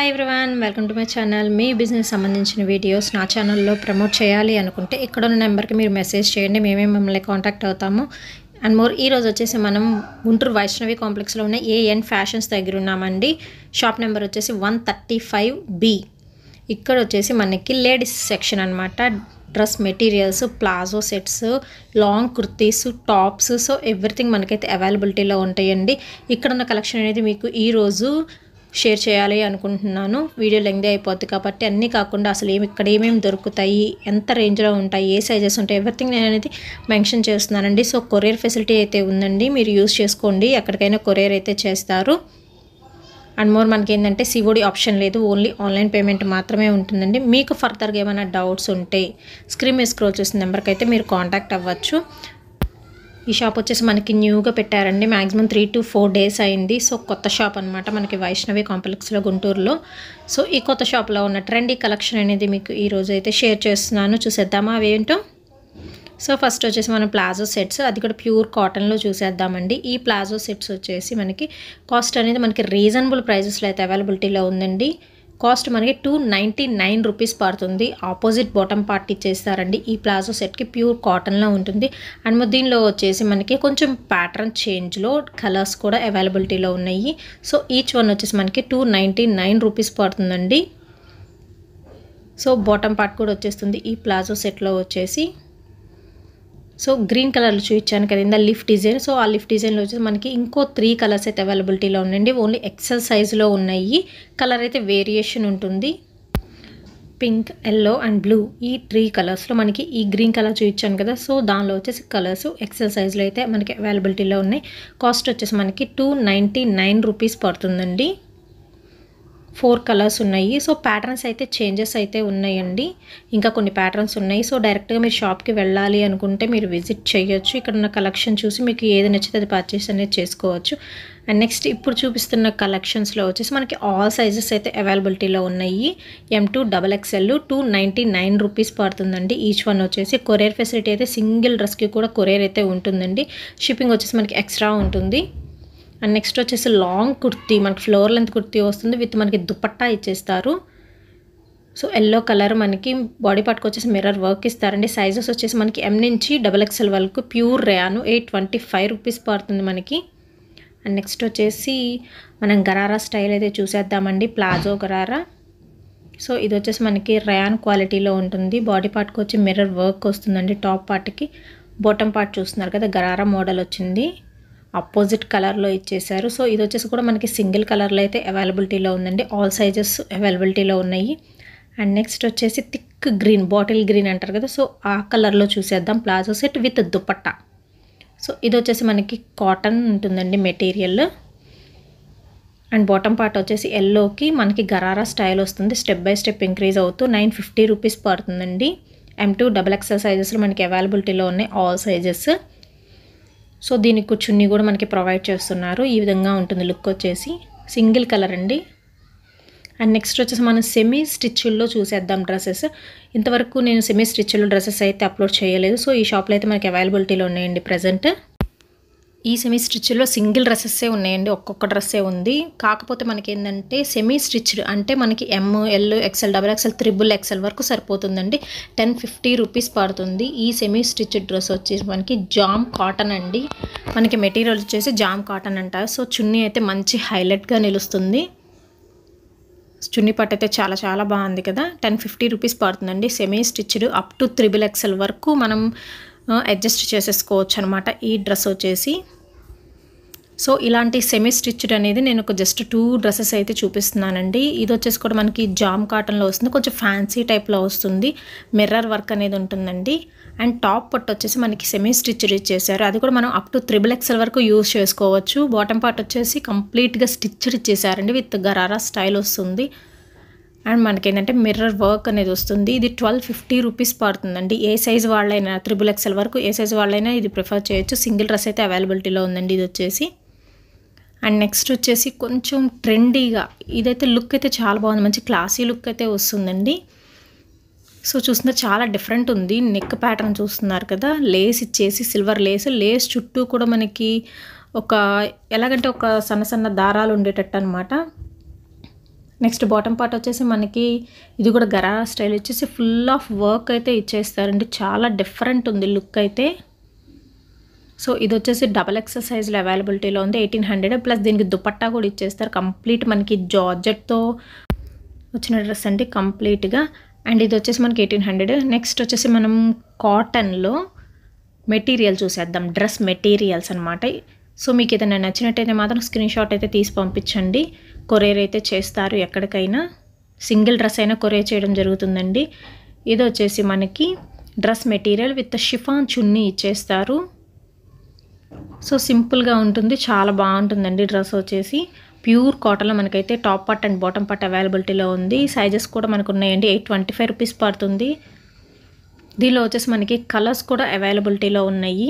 Hi everyone welcome to my channel మీ business సంబంధించిన videos నా ఛానల్లో ప్రమోట్ చేయాలి అనుకుంటే ఇక్కడ ఉన్న నెంబర్కి మీరు మెసేజ్ చేయండి మేమే మిమ్మల్ని కాంటాక్ట్ అవుతాము అండ్ మోర్ ఈ రోజు వచ్చేసి మనం గుంటూరు వైష్ణవి కాంప్లెక్స్లో ఉన్న ఏఎన్ ఫ్యాషన్స్ దగ్గర ఉన్నామండి షాప్ నెంబర్ వచ్చేసి వన్ థర్టీ ఫైవ్ బి ఇక్కడ వచ్చేసి మనకి లేడీస్ సెక్షన్ అనమాట dress materials palazzo sets long kurtis tops so everything మనకైతే అవైలబిలిటీలో ఉంటాయండి ఇక్కడ ఉన్న కలెక్షన్ అనేది మీకు ఈరోజు షేర్ చేయాలి అనుకుంటున్నాను వీడియో లెంగ్దే అయిపోద్ది కాబట్టి అన్నీ కాకుండా అసలు ఏమి ఇక్కడ ఏమేమి దొరుకుతాయి ఎంత రేంజ్లో ఉంటాయి ఏ సైజెస్ ఉంటాయి ఎవ్రీథింగ్ నేను అనేది మెన్షన్ చేస్తున్నానండి సో కొరియర్ ఫెసిలిటీ అయితే ఉందండి మీరు యూస్ చేసుకోండి ఎక్కడికైనా కొరియర్ అయితే చేస్తారు అండ్ మోర్ మనకి ఏంటంటే సిఓడి ఆప్షన్ లేదు ఓన్లీ ఆన్లైన్ పేమెంట్ మాత్రమే ఉంటుందండి మీకు ఫర్దర్గా ఏమైనా డౌట్స్ ఉంటే స్క్రీన్ మీద స్క్రోల్ చేసిన నెంబర్కి అయితే మీరు కాంటాక్ట్ అవ్వచ్చు ఈ షాప్ వచ్చేసి మనకి న్యూగా పెట్టారండి maximum three to four days అయింది సో కొత్త షాప్ అనమాట మనకి వైష్ణవి కాంప్లెక్స్లో గుంటూరులో సో ఈ కొత్త షాప్లో ఉన్న ట్రెండీ కలెక్షన్ అనేది మీకు ఈ రోజు అయితే షేర్ చేస్తున్నాను చూసేద్దామా అవేంటో సో ఫస్ట్ వచ్చేసి మనం ప్లాజో సెట్స్ అది కూడా ప్యూర్ కాటన్లో చూసేద్దామండి ఈ ప్లాజో సెట్స్ వచ్చేసి మనకి కాస్ట్ అనేది మనకి రీజనబుల్ ప్రైజెస్లో అయితే అవైలబిలిటీలో ఉందండి కాస్ట్ మనకి టూ నైంటీ నైన్ రూపీస్ పడుతుంది ఆపోజిట్ బాటమ్ పార్ట్ ఇచ్చేస్తారండి ఈ ప్లాజో సెట్కి ప్యూర్ కాటన్లో ఉంటుంది అండ్ మరి దీనిలో వచ్చేసి మనకి కొంచెం ప్యాటర్న్ చేంజ్లో కలర్స్ కూడా అవైలబిలిటీలో ఉన్నాయి సో ఈచ్ వన్ వచ్చేసి మనకి టూ నైంటీ నైన్ రూపీస్ పడుతుందండి సో బాటమ్ పార్ట్ కూడా వచ్చేస్తుంది ఈ ప్లాజో సెట్లో వచ్చేసి సో గ్రీన్ కలర్లో చూపించాను కదా ఇందా లిఫ్ట్ డిజైన్ సో ఆ లిఫ్ట్ డిజైన్లో వచ్చేసి మనకి ఇంకో త్రీ కలర్స్ అయితే అవైలబిలిటీలో ఉండండి ఓన్లీ ఎక్సెల్ సైజులో ఉన్నాయి కలర్ అయితే వేరియేషన్ ఉంటుంది పింక్ ఎల్లో అండ్ బ్లూ ఈ త్రీ కలర్స్లో మనకి ఈ గ్రీన్ కలర్ చూపించాను కదా సో దానిలో వచ్చేసి కలర్స్ ఎక్సెల్ సైజులో అయితే మనకి అవైలబిలిటీలో ఉన్నాయి కాస్ట్ వచ్చేసి మనకి టూ నైంటీ నైన్ రూపీస్ పడుతుందండి ఫోర్ కలర్స్ ఉన్నాయి సో ప్యాటర్న్స్ అయితే చేంజెస్ అయితే ఉన్నాయండి ఇంకా కొన్ని ప్యాటర్న్స్ ఉన్నాయి సో డైరెక్ట్గా మీరు షాప్కి వెళ్ళాలి అనుకుంటే మీరు విజిట్ చేయొచ్చు ఇక్కడ ఉన్న కలెక్షన్ చూసి మీకు ఏది నచ్చితే అది పర్చేస్ అనేది చేసుకోవచ్చు అండ్ నెక్స్ట్ ఇప్పుడు చూపిస్తున్న కలెక్షన్స్లో వచ్చేసి మనకి ఆల్ సైజెస్ అయితే అవైలబిలిటీలో ఉన్నాయి M to double XL two ninety nine rupees పడుతుందండి ఈచ్ వన్ వచ్చేసి కొరియర్ ఫెసిలిటీ అయితే సింగిల్ డ్రెస్కి కూడా కొరియర్ అయితే ఉంటుందండి షిప్పింగ్ వచ్చేసి మనకి ఎక్స్ట్రా ఉంటుంది అండ్ నెక్స్ట్ వచ్చేసి లాంగ్ కుర్తీ మనకి ఫ్లోర్ లెంత్ కుర్తీ వస్తుంది విత్ మనకి దుపట్టా ఇచ్చేస్తారు సో ఎల్లో కలర్ మనకి బాడీ పార్ట్కి వచ్చేసి మిర్రర్ వర్క్ ఇస్తారండి సైజెస్ వచ్చేసి మనకి ఎం నుంచి డబల్ ఎక్స్ఎల్ వరకు pure rayon eight twenty five rupees పడుతుంది మనకి అండ్ నెక్స్ట్ వచ్చేసి మనం గరారా స్టైల్ అయితే చూసేద్దామండి ప్లాజో గరారా సో ఇది వచ్చేసి మనకి రేయాన్ క్వాలిటీలో ఉంటుంది బాడీ పార్ట్కి వచ్చి మిర్రర్ వర్క్ వస్తుందండి టాప్ పార్ట్కి బాటమ్ పార్ట్ చూస్తున్నారు కదా గరారా మోడల్ వచ్చింది అపోజిట్ కలర్లో ఇచ్చేసారు సో ఇది వచ్చేసి కూడా మనకి సింగిల్ కలర్లో అయితే అవైలబిలిటీలో ఉందండి ఆల్ సైజెస్ అవైలబిలిటీలో ఉన్నాయి అండ్ నెక్స్ట్ వచ్చేసి థిక్ గ్రీన్ బాటిల్ గ్రీన్ అంటారు కదా సో ఆ కలర్లో చూసేద్దాం palazzo set with dupatta so ఇది వచ్చేసి మనకి కాటన్ ఉంటుందండి మెటీరియల్ అండ్ బాటమ్ పార్ట్ వచ్చేసి ఎల్లోకి మనకి గరారా స్టైల్ వస్తుంది స్టెప్ బై స్టెప్ ఇంక్రీజ్ అవుతూ నైన్ ఫిఫ్టీ రూపీస్ పడుతుందండి ఎం టూ డబల్ ఎక్స్ఎల్ సైజెస్లో మనకి అవైలబిలిటీలో ఉన్నాయి ఆల్ సైజెస్ సో దీనికి చున్నీ కూడా మనకి ప్రొవైడ్ చేస్తున్నారు ఈ విధంగా ఉంటుంది లుక్ వచ్చేసి సింగిల్ కలర్ అండి అండ్ నెక్స్ట్ వచ్చేసి మనం సెమీ స్టిచ్ల్లో చూసేద్దాం డ్రెస్సెస్ ఇంతవరకు నేను సెమీ స్టిచ్లో డ్రెస్సెస్ అయితే అప్లోడ్ చేయలేదు సో ఈ షాప్లో అయితే మనకి అవైలబిలిటీలో ఉన్నాయండి ప్రజెంట్ ఈ సెమీ స్టిచ్లో సింగిల్ డ్రెస్సెస్సే ఉన్నాయండి ఒక్కొక్క డ్రెస్సే ఉంది కాకపోతే మనకి ఏంటంటే సెమీ స్టిచ్డ్ అంటే మనకి M L XL double XL triple XL వరకు సరిపోతుందండి టెన్ ఫిఫ్టీ రూపీస్ పడుతుంది ఈ సెమీ స్టిచ్డ్ డ్రెస్ వచ్చేసి మనకి జామ్ కాటన్ అండి మనకి మెటీరియల్ వచ్చేసి జామ్ కాటన్ అంటారు సో చున్నీ అయితే మంచి హైలైట్గా నిలుస్తుంది చున్నీ పట్టు అయితే చాలా చాలా బాగుంది కదా టెన్ ఫిఫ్టీ రూపీస్ పడుతుందండి semi stitched up to triple XL వరకు మనం అడ్జస్ట్ చేసేసుకోవచ్చు అనమాట ఈ డ్రెస్ వచ్చేసి సో ఇలాంటి సెమీ స్టిచ్డ్ అనేది నేను ఒక జస్ట్ టూ డ్రెస్సెస్ అయితే చూపిస్తున్నానండి ఇది వచ్చేసి కూడా మనకి జామ్ కాటన్లో వస్తుంది కొంచెం ఫ్యాన్సీ టైప్లో వస్తుంది మిర్రర్ వర్క్ అనేది ఉంటుందండి అండ్ టాప్ పట్టు వచ్చేసి మనకి సెమీ స్టిచ్డ్ ఇచ్చేసారు అది కూడా మనం అప్ టు త్రిబుల్ ఎక్సెల్ వరకు యూజ్ చేసుకోవచ్చు బాటమ్ పార్ట్ వచ్చేసి కంప్లీట్గా స్టిచ్డ్ ఇచ్చేసారండి విత్ గరారా స్టైల్ వస్తుంది అండ్ మనకి ఏంటంటే మిర్రర్ వర్క్ అనేది వస్తుంది ఇది ట్వెల్వ్ ఫిఫ్టీ రూపీస్ పడుతుందండి ఏ సైజ్ వాళ్ళైనా త్రిబుల్ ఎక్సెల్ వరకు ఏ సైజ్ వాళ్ళైనా ఇది ప్రిఫర్ చేయొచ్చు సింగిల్ డ్రెస్ అయితే అవైలబిలిటీలో ఉందండి ఇది వచ్చేసి అండ్ నెక్స్ట్ వచ్చేసి కొంచెం ట్రెండీగా ఇదైతే లుక్ అయితే చాలా బాగుంది మంచి క్లాసీ లుక్ అయితే వస్తుందండి సో చూస్తున్నారు చాలా డిఫరెంట్ ఉంది నెక్ ప్యాటర్న్ చూస్తున్నారు కదా లేస్ ఇచ్చేసి సిల్వర్ లేస్ లేస్ చుట్టూ కూడా మనకి ఒక ఎలాగంటే ఒక సన్న సన్న దారాలు ఉండేటట్టు అనమాట నెక్స్ట్ బాటమ్ పార్ట్ వచ్చేసి మనకి ఇది కూడా గరారా స్టైల్ వచ్చేసి ఫుల్ ఆఫ్ వర్క్ అయితే ఇచ్చేస్తారండి చాలా డిఫరెంట్ ఉంది లుక్ అయితే సో ఇది వచ్చేసి డబల్ ఎక్సర్సైజ్లో అవైలబిలిటీలో ఉంది ఎయిటీన్ హండ్రెడ్ ప్లస్ దీనికి దుపట్టా కూడా ఇచ్చేస్తారు కంప్లీట్ మనకి జార్జెట్తో వచ్చిన డ్రెస్ అండి కంప్లీట్గా అండ్ ఇది వచ్చేసి మనకి ఎయిటీన్ హండ్రెడ్ నెక్స్ట్ వచ్చేసి మనం కాటన్లో మెటీరియల్ చూసేద్దాం డ్రెస్ మెటీరియల్స్ అనమాట సో మీకు ఏదైనా నచ్చినట్టయితే మాత్రం స్క్రీన్ షాట్ అయితే తీసి పంపించండి కొరియర్ అయితే చేస్తారు ఎక్కడికైనా సింగిల్ డ్రెస్ అయినా కొరియర్ చేయడం జరుగుతుందండి ఇది వచ్చేసి మనకి dress material with chiffon chunni ఇచ్చేస్తారు సో సింపుల్గా ఉంటుంది చాలా బాగుంటుందండి డ్రెస్ వచ్చేసి ప్యూర్ కాటన్లో మనకైతే top part and bottom part అవైలబిలిటీలో ఉంది సైజెస్ కూడా మనకు ఉన్నాయండి ఎయిట్ ట్వంటీ ఫైవ్ రూపీస్ పడుతుంది దీనిలో వచ్చేసి మనకి కలర్స్ కూడా అవైలబిలిటీలో ఉన్నాయి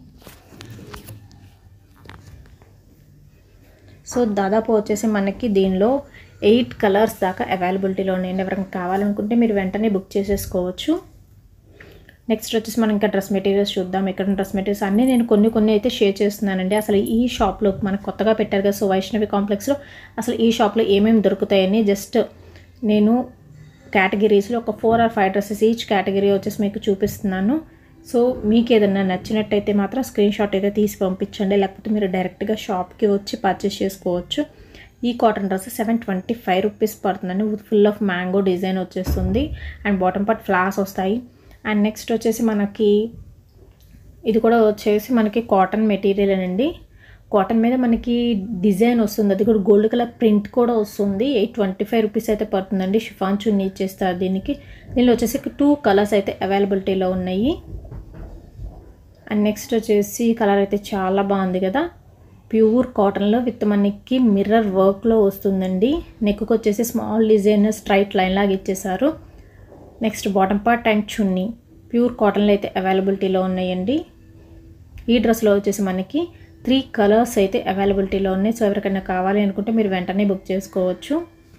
సో దాదాపు వచ్చేసి మనకి దీనిలో ఎయిట్ కలర్స్ దాకా అవైలబిలిటీలో ఉన్నాయండి ఎవరైనా కావాలనుకుంటే మీరు వెంటనే బుక్ చేసేసుకోవచ్చు నెక్స్ట్ వచ్చేసి మనం ఇంకా డ్రెస్ మెటీరియల్స్ చూద్దాం ఇక్కడ డ్రెస్ మెటీరియల్స్ అన్నీ నేను కొన్ని కొన్ని అయితే షేర్ చేస్తున్నానండి అసలు ఈ షాప్లో మనకు కొత్తగా పెట్టారు కదా సో వైష్ణవి కాంప్లెక్స్లో అసలు ఈ షాప్లో ఏమేమి దొరుకుతాయని జస్ట్ నేను కేటగిరీస్లో ఒక four or five dresses each category వచ్చేసి మీకు చూపిస్తున్నాను సో మీకు ఏదన్నా నచ్చినట్టయితే మాత్రం స్క్రీన్ షాట్ అయితే తీసి పంపించండి లేకపోతే మీరు డైరెక్ట్గా షాప్కి వచ్చి పర్చేస్ చేసుకోవచ్చు ఈ cotton dress seven twenty five rupees పడుతుందండి ఫుల్ ఆఫ్ మ్యాంగో డిజైన్ వచ్చేస్తుంది అండ్ బాటమ్ పార్ట్ ఫ్లాస్ వస్తాయి అండ్ నెక్స్ట్ వచ్చేసి మనకి ఇది కూడా వచ్చేసి మనకి కాటన్ మెటీరియల్ అండి కాటన్ మీద మనకి డిజైన్ వస్తుంది అది కూడా గోల్డ్ కలర్ ప్రింట్ కూడా వస్తుంది ఎయిట్ ట్వంటీ ఫైవ్ రూపీస్ అయితే పడుతుందండి షిఫాన్ చున్నీ ఇచ్చేస్తారు దీనికి దీనిలో వచ్చేసి టూ కలర్స్ అయితే అవైలబిలిటీలో ఉన్నాయి అండ్ నెక్స్ట్ వచ్చేసి కలర్ అయితే చాలా బాగుంది కదా ప్యూర్ కాటన్లో విత్ మనకి మిర్రర్ వర్క్లో వస్తుందండి నెక్కు వచ్చేసి స్మాల్ డిజైన్ స్ట్రైట్ లైన్ లాగా ఇచ్చేసారు next bottom part and chunni pure కాటన్లో అయితే అవైలబిలిటీలో ఉన్నాయండి ఈ డ్రెస్లో వచ్చేసి మనకి త్రీ కలర్స్ అయితే అవైలబిలిటీలో ఉన్నాయి సో ఎవరికైనా కావాలి అనుకుంటే మీరు వెంటనే బుక్ చేసుకోవచ్చు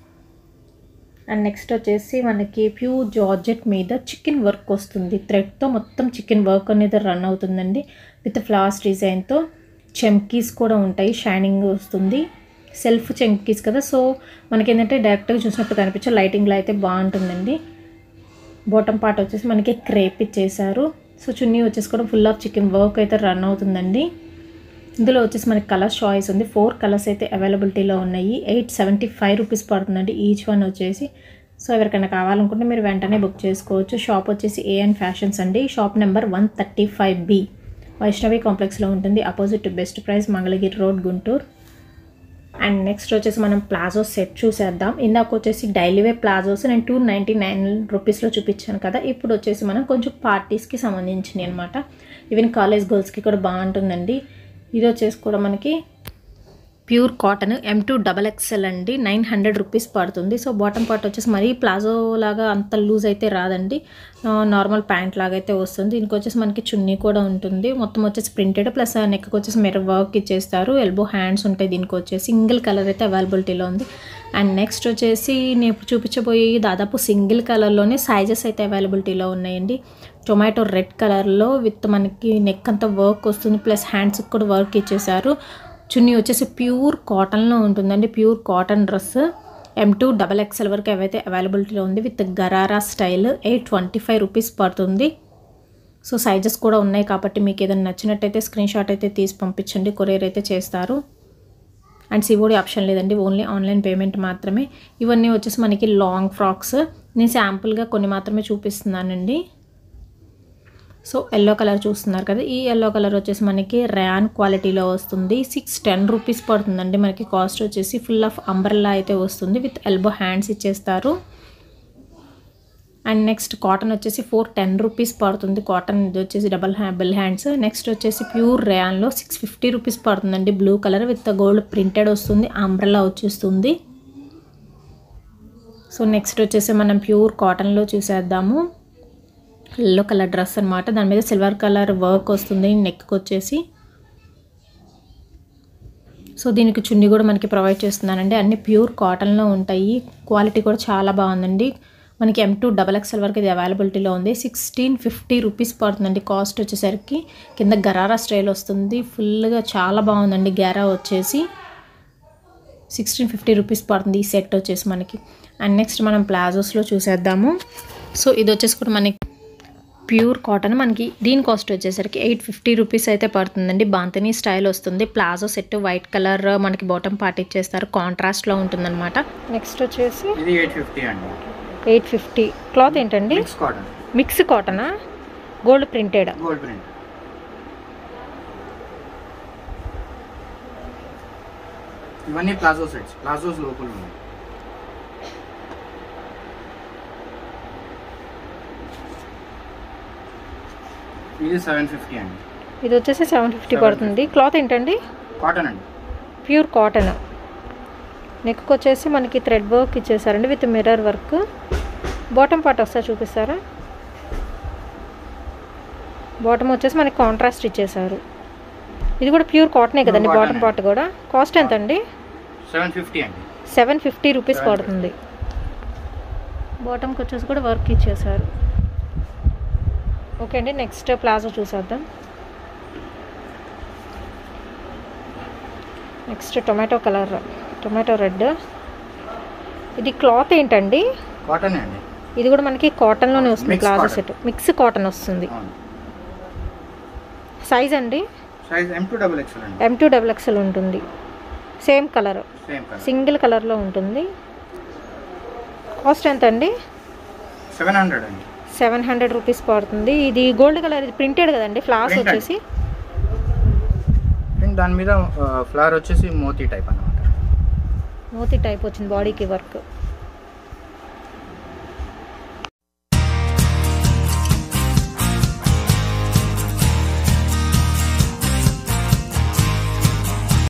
అండ్ నెక్స్ట్ వచ్చేసి మనకి ప్యూర్ జార్జెట్ మీద చికెన్ వర్క్ వస్తుంది థ్రెడ్తో మొత్తం చికెన్ వర్క్ అనేది రన్ అవుతుందండి విత్ ఫ్లవర్స్ డిజైన్తో చెమ్కీస్ కూడా ఉంటాయి షైనింగ్ వస్తుంది సెల్ఫ్ చెమ్కీస్ కదా సో మనకి ఏంటంటే డైరెక్ట్గా చూసినప్పుడు కనిపించే లైటింగ్లో అయితే బాగుంటుందండి బాటమ్ పార్ట్ వచ్చేసి మనకి క్రేప్ ఇచ్చేసారు సో చున్నీ వచ్చేసి కూడా ఫుల్ ఆఫ్ చికెన్ వర్క్ అయితే రన్ అవుతుందండి ఇందులో వచ్చేసి మనకి కలర్ చాయిస్ ఉంది ఫోర్ కలర్స్ అయితే అవైలబిలిటీలో ఉన్నాయి ఎయిట్ సెవెంటీ ఫైవ్ రూపీస్ పడుతుందండి ఈచ్ వన్ వచ్చేసి సో ఎవరికైనా కావాలనుకుంటే మీరు వెంటనే బుక్ చేసుకోవచ్చు షాప్ వచ్చేసి ఏఎన్ ఫ్యాషన్స్ అండి shop number one thirty five B Vaishnavi కాంప్లెక్స్లో ఉంటుంది opposite Best Price Mangalagiri road Guntur and next వచ్చేసి మనం ప్లాజో సెట్ చూసేద్దాం ఇందాక వచ్చేసి డైలీ వే ప్లాజోస్ నేను టూ నైంటీ నైన్ రూపీస్లో చూపించాను కదా ఇప్పుడు వచ్చేసి మనం కొంచెం పార్టీస్కి సంబంధించినవి అనమాట ఈవెన్ కాలేజ్ గర్ల్స్కి కూడా బాగుంటుందండి ఇది వచ్చేసి కూడా మనకి pure cotton M to double XL అండి నైన్ హండ్రెడ్ రూపీస్ పడుతుంది సో బాటమ్ పార్ట్ వచ్చేసి మరీ ప్లాజో లాగా అంత లూజ్ అయితే రాదండి నార్మల్ ప్యాంట్ లాగా అయితే వస్తుంది దీనికి వచ్చేసి మనకి చున్నీ కూడా ఉంటుంది మొత్తం వచ్చేసి ప్రింటెడ్ ప్లస్ నెక్కి వచ్చేసి మీరు వర్క్ ఇచ్చేస్తారు ఎల్బో హ్యాండ్స్ ఉంటాయి దీనికి వచ్చేసి సింగిల్ కలర్ అయితే అవైలబిలిటీలో ఉంది అండ్ నెక్స్ట్ వచ్చేసి నేను ఇప్పుడు చూపించబోయే దాదాపు సింగిల్ కలర్లోనే సైజెస్ అయితే అవైలబిలిటీలో ఉన్నాయండి టొమాటో రెడ్ కలర్లో విత్ మనకి నెక్ అంతా వర్క్ వస్తుంది ప్లస్ హ్యాండ్స్కి కూడా వర్క్ ఇచ్చేసారు చున్నీ వచ్చేసి ప్యూర్ కాటన్లో ఉంటుందండి pure cotton dress M to double XL వరకు ఏవైతే అవైలబిలిటీలో ఉంది with gharara style eight twenty five rupees పడుతుంది సో సైజెస్ కూడా ఉన్నాయి కాబట్టి మీకు ఏదైనా నచ్చినట్టయితే స్క్రీన్ షాట్ అయితే తీసి పంపించండి కొరియర్ అయితే చేస్తారు అండ్ సివోడి ఆప్షన్ లేదండి ఓన్లీ ఆన్లైన్ పేమెంట్ మాత్రమే ఇవన్నీ వచ్చేసి మనకి లాంగ్ ఫ్రాక్స్ నేను శాంపుల్గా కొన్ని మాత్రమే చూపిస్తున్నానండి సో ఎల్లో కలర్ చూస్తున్నారు కదా ఈ ఎల్లో కలర్ వచ్చేసి మనకి ర్యాన్ క్వాలిటీలో వస్తుంది సిక్స్ టెన్ రూపీస్ పడుతుందండి మనకి కాస్ట్ వచ్చేసి ఫుల్ ఆఫ్ అంబ్రెల్లా అయితే వస్తుంది విత్ ఎల్బో హ్యాండ్స్ ఇచ్చేస్తారు అండ్ నెక్స్ట్ కాటన్ వచ్చేసి ఫోర్ టెన్ రూపీస్ పడుతుంది కాటన్ ఇది వచ్చేసి డబల్ హ్యా బెల్ హ్యాండ్స్ నెక్స్ట్ వచ్చేసి ప్యూర్ ర్యాన్లో సిక్స్ ఫిఫ్టీ రూపీస్ పడుతుందండి blue colour with gold printed వస్తుంది అంబ్రెల్లా వచ్చేస్తుంది సో నెక్స్ట్ వచ్చేసి మనం ప్యూర్ కాటన్లో చూసేద్దాము ఎల్లో కలర్ డ్రెస్ అనమాట దాని మీద సిల్వర్ కలర్ వర్క్ వస్తుంది నెక్కి వచ్చేసి సో దీనికి చున్నీ కూడా మనకి ప్రొవైడ్ చేస్తున్నానండి అన్ని ప్యూర్ కాటన్లో ఉంటాయి క్వాలిటీ కూడా చాలా బాగుందండి మనకి ఎం టూ డబల్ ఎక్స్ఎల్ వరకు ఇది అవైలబిలిటీలో ఉంది సిక్స్టీన్ ఫిఫ్టీ రూపీస్ పడుతుందండి కాస్ట్ వచ్చేసరికి కింద గరారా స్టైల్ వస్తుంది ఫుల్గా చాలా బాగుందండి గెరా వచ్చేసి సిక్స్టీన్ ఫిఫ్టీ రూపీస్ పడుతుంది ఈ సెట్ వచ్చేసి మనకి అండ్ నెక్స్ట్ మనం ప్లాజోస్లో చూసేద్దాము సో ఇది వచ్చేసి కూడా మనకి ప్యూర్ కాటన్ మనకి దీని కాస్ట్ వచ్చేసరికి ఎయిట్ ఫిఫ్టీ రూపీస్ అయితే పడుతుందండి బాంతనీ స్టైల్ వస్తుంది ప్లాజో సెట్ వైట్ కలర్ మనకి బాటమ్ పార్ట్ ఇచ్చేస్తారు కాంట్రాస్ట్లో ఉంటుందన్నమాట నెక్స్ట్ వచ్చేసి ఇది ఎయిట్ ఫిఫ్టీ అండి ఎయిట్ ఫిఫ్టీ క్లాత్ ఏంటండి మిక్స్ కాటన్ మిక్స్ కాటనా గోల్డ్ ప్రింటెడ్ గోల్డ్ ప్రింట్ ఇవన్నీ ప్లాజో సెట్స్ ప్లాజోస్ లోపల ఉన్నాయి ఇది సెవెన్ ఫిఫ్టీ అండి ఇది వచ్చేసి సెవెన్ ఫిఫ్టీ పడుతుంది క్లాత్ ఏంటండి కాటన్ అండి ప్యూర్ కాటన్ నెక్ వచ్చేసి మనకి థ్రెడ్ వర్క్ ఇచ్చేసారండి with mirror work bottom part వస్తా చూపిస్తారా బాటమ్ వచ్చేసి మనకి కాంట్రాస్ట్ ఇచ్చేసారు ఇది కూడా ప్యూర్ కాటనే కదండి Cotton బాటమ్ ఏ. పార్ట్ కూడా కాస్ట్ ఎంత అండి సెవెన్ ఫిఫ్టీ అండి సెవెన్ ఫిఫ్టీ రూపీస్ 750. పడుతుంది బాటమ్కి వచ్చేసి కూడా వర్క్ ఇచ్చేసారు ఓకే అండి నెక్స్ట్ ప్లాజో చూసేద్దాం next tomato colour tomato red ఇది క్లాత్ ఏంటండి కాటన్ అండి ఇది కూడా మనకి కాటన్లోనే వస్తుంది Mix palazzo cotton. Set mix cotton వస్తుంది అవును సైజ్ అండి size M to double XL అండి ఎం టూ డబుల్ ఎక్స్ఎల్ ఉంటుంది same colour same colour single కలర్లో ఉంటుంది కాస్ట్ ఎంత అండి సెవెన్ హండ్రెడ్ అండి సెవెన్ హండ్రెడ్ రూపీస్ పడుతుంది ఇది గోల్డ్ కలర్ ఇది ప్రింటెడ్ కదండి ఫ్లాస్ Printed. వచ్చేసి అండ్ దాని మీద ఫ్లవర్ వచ్చేసి మోతీ టైప్ అన్నమాట మూతి టైప్ వచ్చింది బాడీకి వర్క్